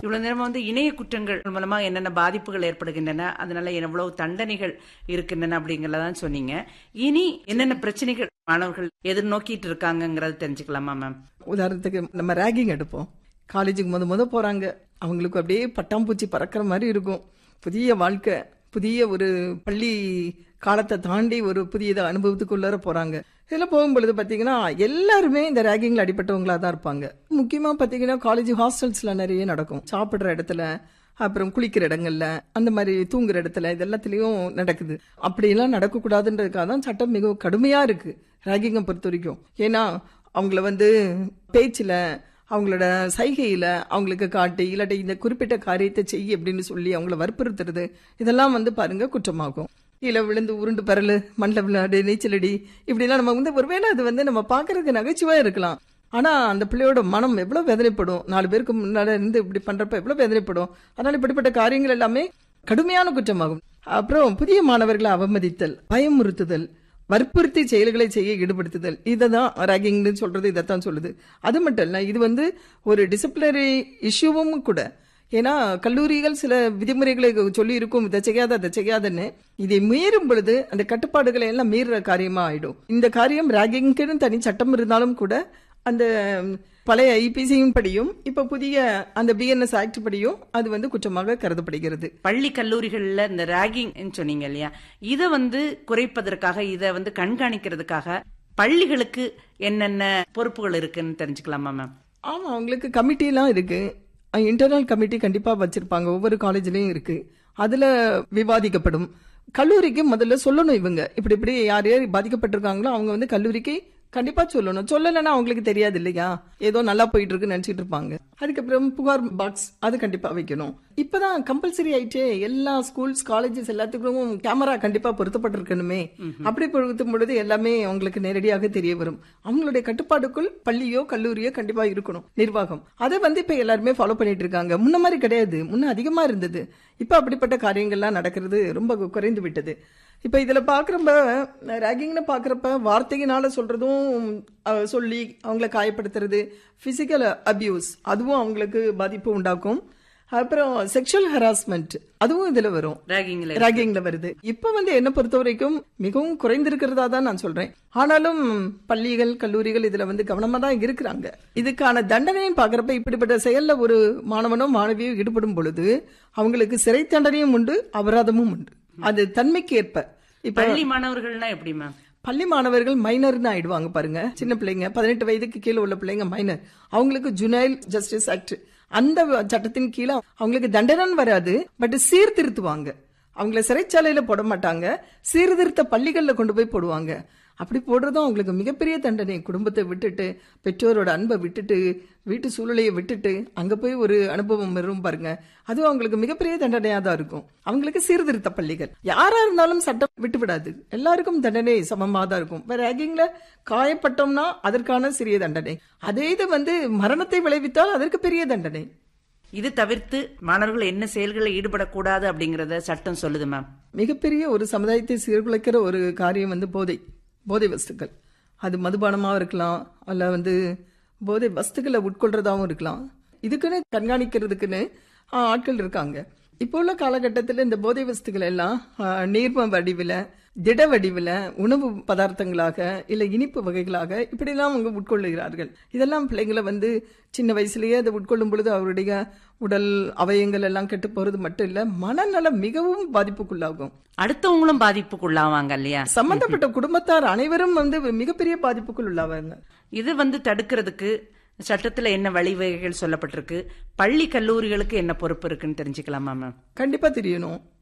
இவ்வளவு நேரம் வந்து இணைய குற்றங்கள் மூலமா என்னென்ன பாதிப்புகள் ஏற்படுகின்றன அதனால எவ்வளவு தண்டனைகள் இருக்கின்றன அப்படிங்கறதான் சொன்னீங்க இனி என்னென்ன பிரச்சனைகள் மாணவர்கள் எதிர்நோக்கிட்டு இருக்காங்கங்கறத தெரிஞ்சுக்கலாமா மேம் உதாரணத்துக்கு நம்ம ரேகிங் எடுப்போம் காலேஜுக்கு முத முத போறாங்க அவங்களுக்கு அப்படியே பட்டாம்பூச்சி பறக்கிற மாதிரி இருக்கும் புதிய வாழ்க்கை புதிய ஒரு பள்ளி காலத்தை தாண்டி ஒரு புதிய அனுபவத்துக்குள்ளார போறாங்க இதில் போகும்பொழுது பார்த்தீங்கன்னா எல்லாருமே இந்த ரேகிங்ல அடிப்பட்டவங்களா தான் இருப்பாங்க முக்கியமா பார்த்தீங்கன்னா காலேஜ் ஹாஸ்டல்ஸ்ல நிறைய நடக்கும் சாப்பிடுற இடத்துல அப்புறம் குளிக்கிற இடங்கள்ல அந்த மாதிரி தூங்குற இடத்துல இது எல்லாத்துலயும் நடக்குது அப்படியெல்லாம் நடக்கக்கூடாதுன்றதுக்காக தான் சட்டம் மிகவும் கடுமையா இருக்கு ரேகிங்கை பொறுத்த வரைக்கும் ஏன்னா அவங்கள வந்து பேச்சுல அவங்களோட சைகையில அவங்களுக்கு காட்டி இல்லாட்டி இந்த குறிப்பிட்ட காரியத்தை செய்ய அப்படின்னு சொல்லி அவங்கள வற்புறுத்துறது இதெல்லாம் வந்து பாருங்க குற்றமாகும் கீழே விழுந்து உருண்டு பரலு மண்ணில் விளையாடு நீச்சலடி இப்படிலாம் நம்ம வந்து ஒருவேளை அது வந்து நம்ம பார்க்கறதுக்கு நகைச்சுவையா இருக்கலாம் ஆனா அந்த பிள்ளையோட மனம் எவ்வளவு வேதனைப்படும் நாலு பேருக்கு முன்னால இருந்து இப்படி பண்றப்ப எவ்வளவு வேதனைப்படும் அதனால இப்படிப்பட்ட காரியங்கள் எல்லாமே கடுமையான குற்றமாகும் அப்புறம் புதிய மாணவர்களை அவமதித்தல் பயமுறுத்துதல் வற்புறுத்தி செயல்களை செய்ய ஈடுபடுத்துதல் இதை தான் ரேகிங்னு சொல்றது இதைத்தான் சொல்லுது அது மட்டும் இல்ல இது வந்து ஒரு டிசிப்ளினரி இஷ்யூவும் கூட ஏன்னா கல்லூரிகள் சில விதிமுறைகளை சொல்லி இருக்கும் இதை செய்யாத அதை செய்யாதன்னு இதை மீறும் பொழுது அந்த கட்டுப்பாடுகளை எல்லாம் மீறுற காரியமா ஆயிடும் இந்த காரியம் ரேகிங்க்குன்னு தனி சட்டம் இருந்தாலும் கூட அந்த பழைய ஐபிசியின் படியும் இப்ப புதிய அந்த பிஎன்எஸ் ஆக்ட் படியும் அது வந்து குற்றமாக கருதப்படுகிறது பள்ளி கல்லூரிகள்ல இந்த ராகிங் சொன்னீங்க இல்லையா இதை வந்து குறைப்பதற்காக இதை வந்து கண்காணிக்கிறதுக்காக பள்ளிகளுக்கு என்னென்ன பொறுப்புகள் இருக்குன்னு தெரிஞ்சுக்கலாமா மேம் ஆமா அவங்களுக்கு கமிட்டிலாம் இருக்கு இன்டர்னல் கமிட்டி கண்டிப்பா வச்சிருப்பாங்க ஒவ்வொரு காலேஜ்லயும் இருக்கு அதுல விவாதிக்கப்படும் கல்லூரிக்கு முதல்ல சொல்லணும் இவங்க இப்படி இப்படி யார் யார் பாதிக்கப்பட்டிருக்காங்களோ அவங்க வந்து கல்லூரிக்கு கண்டிப்பா சொல்லணும் சொல்லலைன்னா அவங்களுக்கு தெரியாது இல்லையா ஏதோ நல்லா போயிட்டு இருக்குன்னு நினைச்சிட்டு இருப்பாங்க அதுக்கப்புறம் புகார் பாக்ஸ் அது கண்டிப்பா வைக்கணும் இப்பதான் கம்பல்சரி ஆயிட்டே எல்லா ஸ்கூல்ஸ் காலேஜஸ் எல்லாத்துக்கும் கேமரா கண்டிப்பா பொருத்தப்பட்டிருக்கணுமே அப்படி பொருத்தும் பொழுது எல்லாமே அவங்களுக்கு நேரடியாக தெரிய வரும் அவங்களுடைய கட்டுப்பாடுக்குள் பள்ளியோ கல்லூரியோ கண்டிப்பா இருக்கணும் நிர்வாகம் அதை வந்து இப்ப எல்லாருமே ஃபாலோ பண்ணிட்டு இருக்காங்க முன்ன மாதிரி கிடையாது முன்ன அதிகமா இருந்தது இப்ப அப்படிப்பட்ட காரியங்கள்லாம் நடக்கிறது ரொம்ப குறைந்து விட்டது இப்ப இதுல பாக்குறப்ப ரேகிங்னு பாக்குறப்ப வார்த்தையினால சொல்றதும் அஹ், சொல்லி அவங்கள காயப்படுத்துறது பிசிக்கல் அபியூஸ் அதுவும் அவங்களுக்கு பாதிப்பு உண்டாக்கும் அப்புறம் செக்ஷுவல் ஹராஸ்மெண்ட் அதுவும் இதுல வரும் ராகிங்ல ராகிங்ல வருது இப்ப வந்து என்ன பொறுத்த வரைக்கும் மிகவும் குறைந்திருக்கிறதா தான் நான் சொல்றேன் ஆனாலும் பள்ளிகள் கல்லூரிகள் இதுல வந்து கவனமா தான் இருக்கிறாங்க இதுக்கான தண்டனையும் பாக்குறப்ப இப்படிப்பட்ட செயல்ல ஒரு மாணவனோ மாணவியோ ஈடுபடும் பொழுது அவங்களுக்கு சிறை தண்டனையும் உண்டு அபராதமும் உண்டு அது தன்மைக்கு ஏற்ப இப்ப பள்ளி மாணவர்கள்னா எப்படி மேம் பள்ளி மாணவர்கள் மைனர்னு ஆயிடுவாங்க பாருங்க சின்ன பிள்ளைங்க பதினெட்டு வயதுக்கு கீழே உள்ள பிள்ளைங்க மைனர் அவங்களுக்கு ஜுனைல் ஜஸ்டிஸ் ஆக்ட் அந்த சட்டத்தின் கீழே அவங்களுக்கு தண்டனை வராது பட் சீர்திருத்துவாங்க அவங்கள சிறைச்சாலையில போட மாட்டாங்க சீர்திருத்த பள்ளிகள்ல கொண்டு போய் போடுவாங்க அப்படி போடுறதும் அவங்களுக்கு மிகப்பெரிய தண்டனை குடும்பத்தை விட்டுட்டு பெற்றோரோட அன்பை விட்டுட்டு வீட்டு சூழலையை விட்டுட்டு அங்க போய் ஒரு அனுபவம் வரும் பாருங்க அதுவும் அவங்களுக்கு மிகப்பெரிய தண்டனையா தான் இருக்கும் அவங்களுக்கு சீர்திருத்த பள்ளிகள் யாரா இருந்தாலும் சட்டம் விட்டு விடாது எல்லாருக்கும் தண்டனை சமமா தான் இருக்கும் வேற ரேகிங்ல காயப்பட்டோம்னா அதற்கான சிறிய தண்டனை அதே இது வந்து மரணத்தை விளைவித்தால் அதற்கு பெரிய தண்டனை இது தவிர்த்து மாணவர்கள் என்ன செயல்களில் ஈடுபடக்கூடாது அப்படிங்கறத சட்டம் சொல்லுது மேம் மிகப்பெரிய ஒரு சமுதாயத்தை சீர்குலைக்கிற ஒரு காரியம் வந்து போதை போதை வஸ்துக்கள் அது மதுபானமாக இருக்கலாம் அல்ல வந்து போதை வஸ்துக்களை உட்கொள்றதாவும் இருக்கலாம் இதுக்குன்னு கண்காணிக்கிறதுக்குன்னு ஆ, ஆட்கள் இருக்காங்க இப்போ உள்ள காலகட்டத்தில் இந்த போதை வஸ்துக்கள் எல்லாம் ஆ, நீர்ம வடிவில் திட வடிவில் உணவு பதார்த்தங்களாக இல்லை இனிப்பு வகைகளாக இப்படிலாம் அவங்க உட்கொள்ளுகிறார்கள் இதெல்லாம் பிள்ளைங்களை வந்து சின்ன வயசுலயே அதை உட்கொள்ளும் பொழுது அவருடைய உடல் அவயங்கள் எல்லாம் கெட்டு போறது மட்டும் இல்ல மனநலம் மிகவும் பாதிப்புக்குள்ளாகும் அடுத்தவங்களும் பாதிப்புக்குள்ளாவாங்க இல்லையா சம்பந்தப்பட்ட குடும்பத்தார் அனைவரும் வந்து மிகப்பெரிய பாதிப்புக்குள் உள்ளாவாங்க இது வந்து தடுக்கிறதுக்கு சட்டத்துல என்ன வழிவகைகள் சொல்லப்பட்டிருக்கு பள்ளி கல்லூரிகளுக்கு என்ன பொறுப்பு இருக்குன்னு தெரிஞ்சுக்கலாமா மேம் கண்டிப்பா தெரியணும்